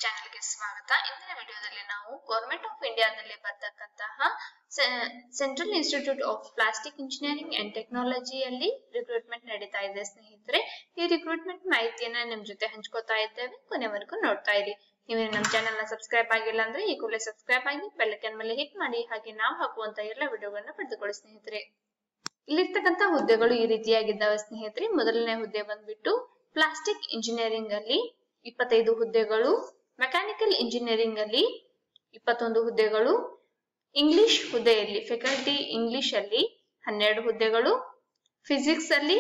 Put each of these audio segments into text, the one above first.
ಚಾನೆಲ್ಗೆ ಸ್ವಾಗತ ಇಂದಿನ ವಿಡಿಯೋದಲ್ಲಿ ನಾವು ಗವರ್ಮೆಂಟ್ ಆಫ್ ಇಂಡಿಯಾದಲ್ಲಿ ಬರ್ತಕ್ಕಂತಹ central institute of plastic engineering and ಟೆಕ್ನಾಲಜಿಯಲ್ಲಿ ರಿಕ್ರೂಟ್ಮೆಂಟ್ ನಡೀತಾ ಇದೆ ಸ್ನೇಹಿತರೆ ಈ ರಿಕ್ರೂಟ್ಮೆಂಟ್ ಮಾಹಿತಿಯನ್ನ ನಿಮ್ ಜೊತೆ ಹಂಚ್ಕೋತಾ ಇದ್ದೇವೆ ಕೊನೆವರೆಗೂ ನೋಡ್ತಾ ಇರಿ ನೀವು ನಮ್ಮ ಚಾನೆಲ್ ನ ಸಬ್ಸ್ಕ್ರೈಬ್ ಆಗಿಲ್ಲ ಅಂದ್ರೆ ಈ ಕೂಡಲೇ ಸಬ್ಸ್ಕ್ರೈಬ್ ಆಗಿ ಬೆಲ್ಲೈಕನ್ ಮೇಲೆ ಹಿಟ್ ಮಾಡಿ ಹಾಗೆ ನಾವು ಹಾಕುವಂತ ಎಲ್ಲ ವಿಡಿಯೋಗಳನ್ನ ಪಡೆದುಕೊಳ್ಳಿ ಸ್ನೇಹಿತರೆ ಇಲ್ಲಿರ್ತಕ್ಕಂತ ಹುದ್ದೆಗಳು ಈ ರೀತಿಯಾಗಿದ್ದಾವೆ ಸ್ನೇಹಿತರೆ ಮೊದಲನೇ ಹುದ್ದೆ ಬಂದ್ಬಿಟ್ಟು ಪ್ಲಾಸ್ಟಿಕ್ ಇಂಜಿನಿಯರಿಂಗ್ ಅಲ್ಲಿ ಇಪ್ಪತ್ತೈದು ಹುದ್ದೆಗಳು ಮೆಕ್ಯಾನಿಕಲ್ ಇಂಜಿನಿಯರಿಂಗ್ ಅಲ್ಲಿ ಇಪ್ಪತ್ತೊಂದು ಹುದ್ದೆಗಳು ಇಂಗ್ಲಿಷ್ ಹುದ್ದೆಯಲ್ಲಿ ಫೆಕಲ್ಟಿ ಇಂಗ್ಲಿಷ್ ಅಲ್ಲಿ ಹನ್ನೆರಡು ಹುದ್ದೆಗಳು ಫಿಸಿಕ್ಸ್ ಅಲ್ಲಿ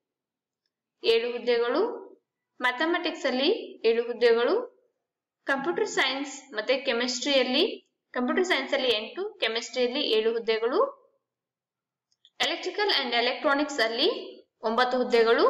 ಏಳು ಹುದ್ದೆಗಳು ಮ್ಯಾಥಮೆಟಿಕ್ಸ್ ಅಲ್ಲಿ ಏಳು ಹುದ್ದೆಗಳು ಕಂಪ್ಯೂಟರ್ ಸೈನ್ಸ್ ಮತ್ತೆ ಕೆಮಿಸ್ಟ್ರಿಯಲ್ಲಿ ಕಂಪ್ಯೂಟರ್ ಸೈನ್ಸ್ ಅಲ್ಲಿ ಎಂಟು ಕೆಮಿಸ್ಟ್ರಿಯಲ್ಲಿ ಏಳು ಹುದ್ದೆಗಳು ಎಲೆಕ್ಟ್ರಿಕಲ್ ಅಂಡ್ ಎಲೆಕ್ಟ್ರಾನಿಕ್ಸ್ ಅಲ್ಲಿ ಒಂಬತ್ತು ಹುದ್ದೆಗಳು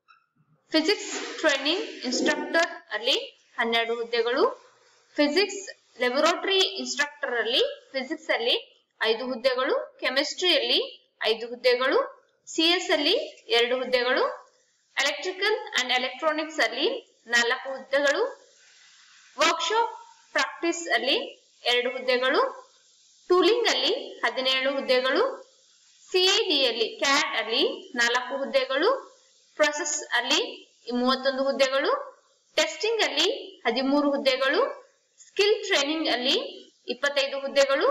ಫಿಸಿಕ್ಸ್ ಟ್ರೈನಿಂಗ್ ಇನ್ಸ್ಟ್ರಕ್ಟರ್ ಅಲ್ಲಿ ಹನ್ನೆರಡು ಹುದ್ದೆಗಳು ಫಿಸಿಕ್ಸ್ ಲೆಬೊರೇಟರಿ ಇನ್ಸ್ಟ್ರಕ್ಟರ್ ಅಲ್ಲಿ ಫಿಸಿಕ್ಸ್ ಅಲ್ಲಿ ಐದು ಹುದ್ದೆಗಳು ಕೆಮಿಸ್ಟ್ರಿಯಲ್ಲಿ ಐದು ಹುದ್ದೆಗಳು ಸಿಎಸ್ ಅಲ್ಲಿ ಎರಡು ಹುದ್ದೆಗಳು ಎಲೆಕ್ಟ್ರಿಕಲ್ ಅಂಡ್ ಎಲೆಕ್ಟ್ರಾನಿಕ್ಸ್ ಅಲ್ಲಿ ನಾಲ್ಕು ಹುದ್ದೆಗಳು ವರ್ಕ್ಶಾಪ್ ಪ್ರಾಕ್ಟೀಸ್ ಅಲ್ಲಿ ಎರಡು ಹುದ್ದೆಗಳು ಟೂಲಿಂಗ್ ಅಲ್ಲಿ ಹದಿನೇಳು ಹುದ್ದೆಗಳು ಸಿಎಡಿ ಅಲ್ಲಿ ಕ್ಯಾಡ್ ಅಲ್ಲಿ ನಾಲ್ಕು ಹುದ್ದೆಗಳು ಪ್ರೊಸೆಸ್ ಅಲ್ಲಿ ಮೂವತ್ತೊಂದು ಹುದ್ದೆಗಳು ಟೆಸ್ಟಿಂಗ್ ಅಲ್ಲಿ ಹದಿಮೂರು ಹುದ್ದೆಗಳು ಸ್ಕಿಲ್ ಟ್ರೈನಿಂಗ್ ಅಲ್ಲಿ ಇಪ್ಪತ್ತೈದು ಹುದ್ದೆಗಳು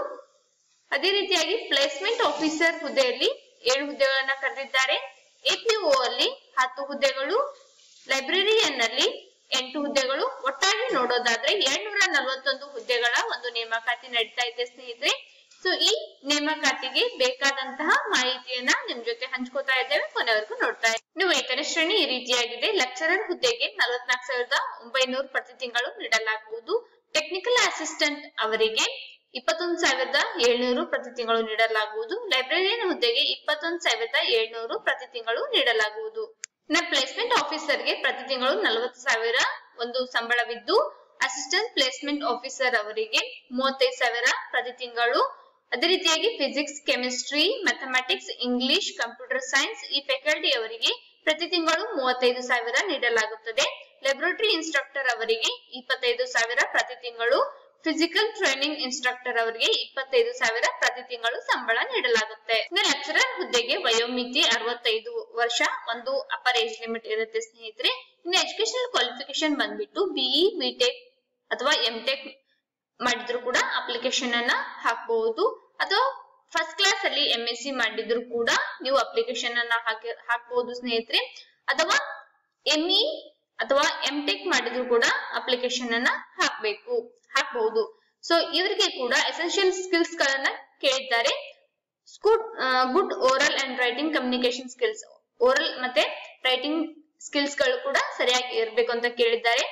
ಅದೇ ರೀತಿಯಾಗಿ ಪ್ಲೇಸ್ಮೆಂಟ್ ಆಫೀಸರ್ ಹುದ್ದೆಯಲ್ಲಿ ಏಳು ಹುದ್ದೆಗಳನ್ನ ಕರೆದಿದ್ದಾರೆ ಎಪಿಒ ಅಲ್ಲಿ ಹತ್ತು ಹುದ್ದೆಗಳು ಲೈಬ್ರರಿಯನ್ ಅಲ್ಲಿ ಎಂಟು ಹುದ್ದೆಗಳು ಒಟ್ಟಾಗಿ ನೋಡೋದಾದ್ರೆ ಎರಡ್ನೂರ ನಲವತ್ತೊಂದು ಹುದ್ದೆಗಳ ಒಂದು ನೇಮಕಾತಿ ನಡೀತಾ ಇದೆ ಸ್ನೇಹಿತರೆ ಸೊ ಈ ನೇಮಕಾತಿಗೆ ಬೇಕಾದಂತಹ ಮಾಹಿತಿಯನ್ನ ನಿಮ್ ಜೊತೆ ಹಂಚ್ಕೋತಾ ಇದ್ದೇವೆ ಕೊನೆವರೆಗೂ ನೋಡ್ತಾ ಇದ್ದೇವೆ ಇನ್ನು ವೇತನ ಶ್ರೇಣಿ ಈ ರೀತಿಯಾಗಿದೆ ಲೆಕ್ಚರರ್ ಹುದ್ದೆಗೆ ನಲವತ್ನಾಲ್ಕು ಸಾವಿರದ ಒಂಬೈನೂರು ಪ್ರತಿ ತಿಂಗಳು ನೀಡಲಾಗುವುದು ಟೆಕ್ನಿಕಲ್ ಅಸಿಸ್ಟೆಂಟ್ ಅವರಿಗೆ ಇಪ್ಪತ್ತೊಂದು ಸಾವಿರದ ಏಳ್ನೂರು ಪ್ರತಿ ತಿಂಗಳು ನೀಡಲಾಗುವುದು ಲೈಬ್ರರಿಯನ್ ಹುದ್ದೆಗೆ ಇಪ್ಪತ್ತೊಂದು ಸಾವಿರದ ಏಳ್ನೂರು ಪ್ರತಿ ತಿಂಗಳು ನೀಡಲಾಗುವುದು ಇನ್ನ ಪ್ಲೇಸ್ಮೆಂಟ್ ಆಫೀಸರ್ಗೆ ಪ್ರತಿ ತಿಂಗಳು ನಲವತ್ತು ಸಾವಿರ ಒಂದು ಸಂಬಳವಿದ್ದು ಅಸಿಸ್ಟೆಂಟ್ ಪ್ಲೇಸ್ಮೆಂಟ್ ಆಫೀಸರ್ ಅವರಿಗೆ ಮೂವತ್ತೈದು ಸಾವಿರ ಪ್ರತಿ ತಿಂಗಳು ಅದೇ ರೀತಿಯಾಗಿ physics chemistry mathematics English computer science ಈ ಫ್ಯಾಕಲ್ಟಿ ಅವರಿಗೆ ಪ್ರತಿ ತಿಂಗಳು ಮೂವತ್ತೈದು ಸಾವಿರ ನೀಡಲಾಗುತ್ತದೆ ಲೆಬೊರೇಟರಿ ಇನ್ಸ್ಟ್ರಕ್ಟರ್ ಅವರಿಗೆ ಇಪ್ಪತ್ತೈದು ಸಾವಿರ ಪ್ರತಿ ತಿಂಗಳು ಫಿಸಿಕಲ್ ಟ್ರೈನಿಂಗ್ ಇನ್ಸ್ಟ್ರಕ್ಟರ್ ಅವರಿಗೆ ಇಪ್ಪತ್ತೈದು ಸಾವಿರ ಪ್ರತಿ ತಿಂಗಳು ಸಂಬಳ ನೀಡಲಾಗುತ್ತೆ ಲೆಕ್ಚರರ್ ಹುದ್ದೆಗೆ ವಯೋಮಿತಿ ಅರವತ್ತೈದು ವರ್ಷ ಒಂದು ಅಪರ್ ಏಜ್ ಲಿಮಿಟ್ ಇರುತ್ತೆ ಸ್ನೇಹಿತರೆ ಇನ್ನು ಎಜುಕೇಶನಲ್ ಕ್ವಾಲಿಫಿಕೇಶನ್ ಬಂದ್ಬಿಟ್ಟು ಬಿಇ ಬಿಟೆಕ್ ಅಥವಾ ಎಂ ಟೆಕ್ ಮಾಡಿದ್ರು ಕೂಡ ಅಪ್ಲಿಕೇಶನ್ ಅನ್ನ ಹಾಕಬಹುದು ಅಥವಾ ಫಸ್ಟ್ ಕ್ಲಾಸ್ ಅಲ್ಲಿ ಎಂ ಎಸ್ ಸಿ ಮಾಡಿದ್ರು ಕೂಡ ನೀವು ಅಪ್ಲಿಕೇಶನ್ ಅನ್ನ ಹಾಕಿ ಹಾಕಬಹುದು ಸ್ನೇಹಿತರೆ ಅಥವಾ ಎಂಇ ಅಥವಾ ಎಂ ಟೆಕ್ ಮಾಡಿದ್ರು ಕೂಡ ಅಪ್ಲಿಕೇಶನ್ ಅನ್ನ ಹಾಕ್ಬೇಕು ಹಾಕಬಹುದು ಸೊ ಇವರಿಗೆ ಕೂಡ ಎಸೆನ್ಷಿಯಲ್ ಸ್ಕಿಲ್ಸ್ ಗಳನ್ನ ಕೇಳಿದ್ದಾರೆ good good oral and writing communication skills oral ಮತ್ತೆ ರೈಟಿಂಗ್ ಸ್ಕಿಲ್ಸ್ ಗಳು ಕೂಡ ಸರಿಯಾಗಿ ಇರಬೇಕು ಅಂತ ಕೇಳಿದ್ದಾರೆ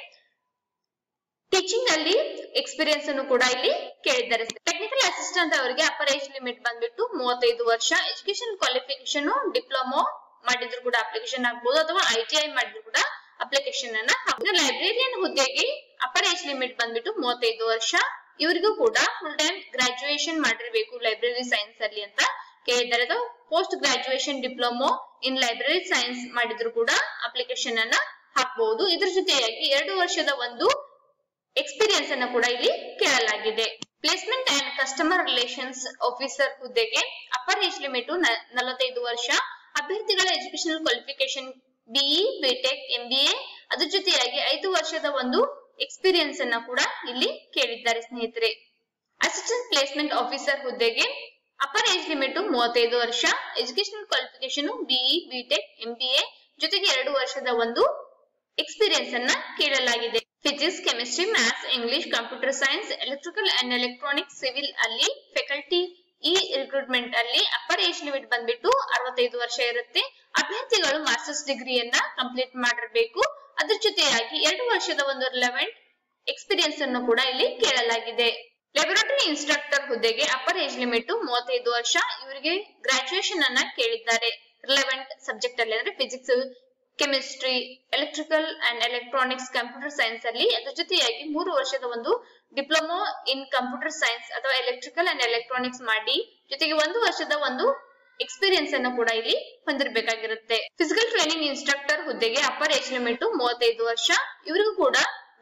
ಟೀಚಿಂಗ್ ಅಲ್ಲಿ ಎಕ್ಸ್ಪೀರಿಯನ್ಸ್ ಅನ್ನು ಕೂಡ ಇಲ್ಲಿ ಕೇಳಿದ್ದಾರೆ ಟೆಕ್ನಿಕಲ್ ಅಸಿಸ್ಟೆಂಟ್ ಅವರಿಗೆ ಅಪರ್ ಏಜ್ ಲಿಮಿಟ್ ಬಂದ್ಬಿಟ್ಟು ಮೂವತ್ತೈದು ವರ್ಷ ಎಜುಕೇಶನ್ ಕ್ವಾಲಿಫಿಕೇಶನ್ ಡಿಪ್ಲೊಮೊ ಮಾಡಿದ್ರು ಕೂಡ ಅಪ್ಲಿಕೇಶನ್ ಹಾಕ್ಬಹುದು ಅಥವಾ ಐಟಿಐ ಮಾಡಿದ್ರು ಕೂಡ ಅಪ್ಲಿಕೇಶನ್ ಅನ್ನ ಹಾಕಬಹುದು ಲೈಬ್ರೇರಿಯನ್ ಹುದ್ದೆಗೆ ಅಪರ್ ಏಜ್ ಲಿಮಿಟ್ ಬಂದ್ಬಿಟ್ಟು ಮೂವತ್ತೈದು ವರ್ಷ ಇವರಿಗೂ ಕೂಡ ಫುಲ್ ಟೈಮ್ ಗ್ರಾಜುಯೇಷನ್ ಮಾಡಿರ್ಬೇಕು ಲೈಬ್ರರಿ ಸೈನ್ಸ್ ಅಲ್ಲಿ ಅಂತ ಕೇಳಿದ್ದಾರೆ ಅಥವಾ post graduation diploma in library science ಮಾಡಿದ್ರು ಕೂಡ ಅಪ್ಲಿಕೇಶನ್ ಅನ್ನ ಹಾಕಬಹುದು ಇದ್ರ ಜೊತೆಯಾಗಿ ಎರಡು ವರ್ಷದ ಒಂದು ಎಕ್ಸ್ಪೀರಿಯನ್ಸ್ ಅನ್ನ ಕೂಡ ಇಲ್ಲಿ ಕೇಳಲಾಗಿದೆ placement and customer relations officer ಹುದ್ದೆಗೆ ಅಪರ್ ಏಜ್ ಲಿಮಿಟ್ ನಲವತ್ತೈದು ವರ್ಷ ಅಭ್ಯರ್ಥಿಗಳ educational qualification BE B Tech MBA ಅದ್ರ ಜೊತೆಯಾಗಿ ಐದು ವರ್ಷದ ಒಂದು ಎಕ್ಸ್ಪೀರಿಯನ್ಸ್ ಅನ್ನ ಕೂಡ ಇಲ್ಲಿ ಕೇಳಿದ್ದಾರೆ ಸ್ನೇಹಿತರೆ ಅಸಿಸ್ಟೆಂಟ್ ಪ್ಲೇಸ್ಮೆಂಟ್ ಆಫೀಸರ್ ಹುದ್ದೆಗೆ ಅಪರ್ ಏಜ್ ಲಿಮಿಟ್ ಮೂವತ್ತೈದು ವರ್ಷ educational qualification BE B Tech MBA ಜೊತೆಗೆ ಎರಡು ವರ್ಷದ ಒಂದು ಎಕ್ಸ್ಪೀರಿಯನ್ಸ್ ಅನ್ನ ಕೇಳಲಾಗಿದೆ physics chemistry maths English computer science electrical and electronics civil ಅಲ್ಲಿ ಫ್ಯಾಕಲ್ಟಿ ಈ ರಿಕ್ರೂಟ್ಮೆಂಟ್ ಅಲ್ಲಿ ಅಪ್ಪರ್ ಏಜ್ ಲಿಮಿಟ್ ಬಂದ್ಬಿಟ್ಟು ಅರವತ್ತೈದು ವರ್ಷ ಇರುತ್ತೆ ಅಭ್ಯರ್ಥಿಗಳು ಮಾಸ್ಟರ್ಸ್ ಡಿಗ್ರಿಯನ್ನ ಕಂಪ್ಲೀಟ್ ಮಾಡಿರಬೇಕು ಅದ್ರ ಜೊತೆಯಾಗಿ ಎರಡು ವರ್ಷದ ಒಂದು ರಿಲೆವೆಂಟ್ ಎಕ್ಸ್ಪೀರಿಯನ್ಸ್ ಅನ್ನು ಕೂಡ ಇಲ್ಲಿ ಕೇಳಲಾಗಿದೆ ಲೆಬೊರೇಟರಿ ಇನ್ಸ್ಟ್ರಕ್ಟರ್ ಹುದ್ದೆಗೆ ಅಪ್ಪರ್ ಏಜ್ ಲಿಮಿಟ್ ಮೂವತ್ತೈದು ವರ್ಷ ಇವರಿಗೆ ಗ್ರಾಜುಯೇಷನ್ ಅನ್ನ ಕೇಳಿದ್ದಾರೆ ರಿಲೆವೆಂಟ್ ಸಬ್ಜೆಕ್ಟ್ ಅಲ್ಲಿ ಅಂದ್ರೆ physics chemistry electrical and electronics computer science ಅಲ್ಲಿ ಅದ್ರ ಜೊತೆಯಾಗಿ ಮೂರು ವರ್ಷದ ಒಂದು ಡಿಪ್ಲೊಮೊ ಇನ್ ಕಂಪ್ಯೂಟರ್ ಸೈನ್ಸ್ ಅಥವಾ ಎಲೆಕ್ಟ್ರಿಕಲ್ ಅಂಡ್ ಎಲೆಕ್ಟ್ರಾನಿಕ್ಸ್ ಮಾಡಿ ಜೊತೆಗೆ ಒಂದು ವರ್ಷದ ಒಂದು ಎಕ್ಸ್ಪೀರಿಯನ್ಸ್ ಅನ್ನು ಕೂಡ ಇಲ್ಲಿ ಹೊಂದಿರಬೇಕಾಗಿರುತ್ತೆ ಫಿಸಿಕಲ್ ಟ್ರೈನಿಂಗ್ ಇನ್ಸ್ಟ್ರಕ್ಟರ್ ಹುದ್ದೆಗೆ ಅಪ್ಪರ್ ಏಜ್ ಲಿಮಿಟ್ ಮೂವತ್ತೈದು ವರ್ಷ ಇವರಿಗೂ ಕೂಡ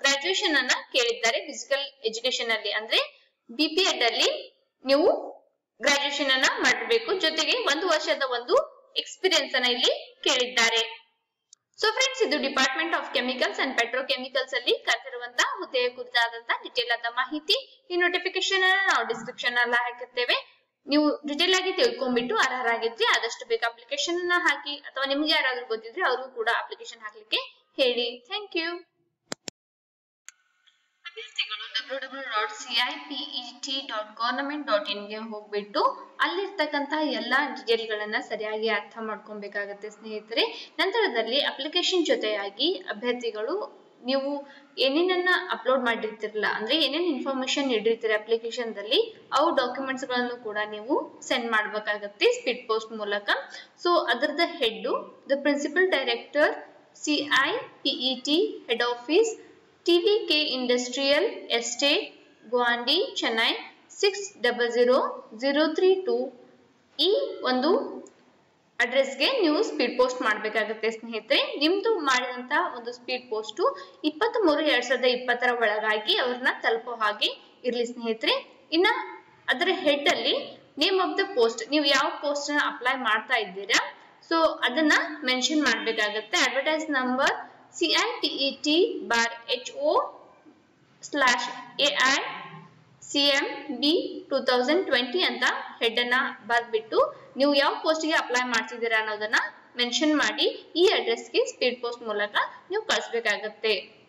ಗ್ರಾಜುಯೇಷನ್ ಅನ್ನ ಕೇಳಿದ್ದಾರೆ ಫಿಸಿಕಲ್ ಎಜುಕೇಶನ್ ಅಲ್ಲಿ ಅಂದ್ರೆ ಬಿಪಿಎಡ್ ಅಲ್ಲಿ ನೀವು ಗ್ರಾಜುಯೇಷನ್ ಅನ್ನ ಮಾಡಬೇಕು ಜೊತೆಗೆ ಒಂದು ವರ್ಷದ ಒಂದು ಎಕ್ಸ್ಪೀರಿಯನ್ಸ್ ಅನ್ನ ಇಲ್ಲಿ ಕೇಳಿದ್ದಾರೆ ಸೊ ಫ್ರೆಂಡ್ಸ್ ಇದು department of chemicals and petrochemicals ಅಲ್ಲಿ ಕರೆದಿರುವಂತಹ ಹುದ್ದೆಯ ಕುರಿತಾದಂತಹ ಡಿಟೇಲ್ ಆದ ಮಾಹಿತಿ ಈ ನೋಟಿಫಿಕೇಶನ್ ಅನ್ನ ನಾವು ಡಿಸ್ಕ್ರಿಪ್ಷನ್ ಅಲ್ಲ ಹಾಕಿರ್ತೇವೆ ನೀವು ಡಿಟೇಲ್ ಆಗಿ ತಿಳ್ಕೊಂಡ್ಬಿಟ್ಟು ಅರ್ಹರಾಗಿದ್ರೆ ಆದಷ್ಟು ಬೇಗ ಅಪ್ಲಿಕೇಶನ್ ಅನ್ನ ಹಾಕಿ ಅಥವಾ ನಿಮ್ಗೆ ಯಾರಾದ್ರೂ ಗೊತ್ತಿದ್ರೆ ಅವ್ರಿಗೂ ಕೂಡ ಅಪ್ಲಿಕೇಶನ್ ಹಾಕ್ಲಿಕ್ಕೆ ಹೇಳಿ ಥ್ಯಾಂಕ್ ಯು ಅಭ್ಯರ್ಥಿಗಳು W W dot C I P E T dot government dot ಇನ್ಗೆ ಹೋಗ್ಬಿಟ್ಟು ಅಲ್ಲಿರ್ತಕ್ಕಂತಹ ಎಲ್ಲಾ ಗಳನ್ನ ಸರಿಯಾಗಿ ಅರ್ಥ ಮಾಡ್ಕೊಬೇಕಾಗತ್ತೆ ಸ್ನೇಹಿತರೆ ನಂತರದಲ್ಲಿ ಅಪ್ಲಿಕೇಶನ್ ಜೊತೆಯಾಗಿ ಅಭ್ಯರ್ಥಿಗಳು ನೀವು ಏನೇನನ್ನ ಅಪ್ಲೋಡ್ ಮಾಡಿರ್ತಿರಲ್ಲ ಅಂದ್ರೆ ಏನೇನ್ ಇನ್ಫಾರ್ಮೇಶನ್ ನೀಡಿರ್ತೀರಿ ಅಪ್ಲಿಕೇಶನ್ ದಲ್ಲಿ ಅವು ಡಾಕ್ಯುಮೆಂಟ್ಸ್ ಗಳನ್ನು ಕೂಡ ನೀವು ಸೆಂಡ್ ಮಾಡ್ಬೇಕಾಗತ್ತೆ ಸ್ಪೀಡ್ ಪೋಸ್ಟ್ ಮೂಲಕ ಸೊ ಅದರದ head the principal director C I PET head office TVK industrial estate Guindy Chennai six double zero zero three two ಈ ಒಂದು ಅಡ್ರೆಸ್ಗೆ ನೀವು ಸ್ಪೀಡ್ ಪೋಸ್ಟ್ ಮಾಡಬೇಕಾಗುತ್ತೆ ಸ್ನೇಹಿತರೆ ನಿಮ್ದು ಮಾಡಿದಂತ ಒಂದು ಸ್ಪೀಡ್ ಪೋಸ್ಟ್ ಇಪ್ಪತ್ತ್ ಮೂರು ಎರಡ್ ಸಾವಿರದ ಇಪ್ಪತ್ತರ ಒಳಗಾಗಿ ಅವ್ರನ್ನ ತಲುಪೋ ಹಾಗೆ ಇರ್ಲಿ ಸ್ನೇಹಿತರೆ ಇನ್ನ ಅದರ ಹೆಡ್ ಅಲ್ಲಿ ನೇಮ್ ಆಫ್ ದ ಪೋಸ್ಟ್ ನೀವು ಯಾವ ಪೋಸ್ಟ್ ನ ಅಪ್ಲೈ ಮಾಡ್ತಾ ಇದ್ದೀರಾ ಸೊ ಅದನ್ನ ಮೆನ್ಷನ್ ಮಾಡ್ಬೇಕಾಗತ್ತೆ advertise number C I T E T bar H O slash A I C M B two thousand twenty ಅಂತ ಹೆಡ್ ಅನ್ನ ಬರ್ದ್ಬಿಟ್ಟು ನೀವು ಯಾವ ಪೋಸ್ಟ್ಗೆ ಅಪ್ಲೈ ಮಾಡ್ತಿದ್ದೀರಾ ಅನ್ನೋದನ್ನ ಮೆನ್ಷನ್ ಮಾಡಿ ಈ ಅಡ್ರೆಸ್ಗೆ ಸ್ಪೀಡ್ ಪೋಸ್ಟ್ ಮೂಲಕ ನೀವು ಕಳಿಸ್ಬೇಕಾಗತ್ತೆ